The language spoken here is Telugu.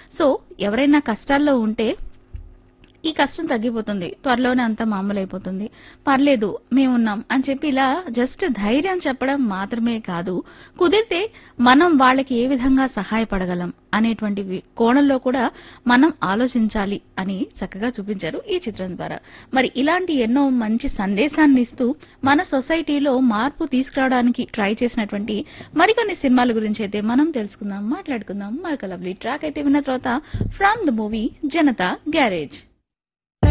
సో ఎవరైనా కష్టాల్లో ఉంటే ఈ కష్టం తగ్గిపోతుంది త్వరలోనే అంతా మామూలు అయిపోతుంది పర్లేదు మేమున్నాం అని చెప్పి ఇలా జస్ట్ ధైర్యం చెప్పడం మాత్రమే కాదు కుదిరితే మనం వాళ్ళకి ఏ విధంగా సహాయపడగలం అనేటువంటి వి- కోణంలో కూడా మనం ఆలోచించాలి అని చక్కగా చూపించారు ఈ చిత్రం ద్వారా మరి ఇలాంటి ఎన్నో మంచి సందేశాన్ని ఇస్తూ మన సొసైటీలో మార్పు తీసుకురావడానికి ట్రై చేసినటువంటి మరికొన్ని సినిమాల గురించి అయితే మనం తెలుసుకుందాం మాట్లాడుకుందాం మరొక లవ్లీ ట్రాక్ అయితే విన్న తర్వాత from the movie Janatha garage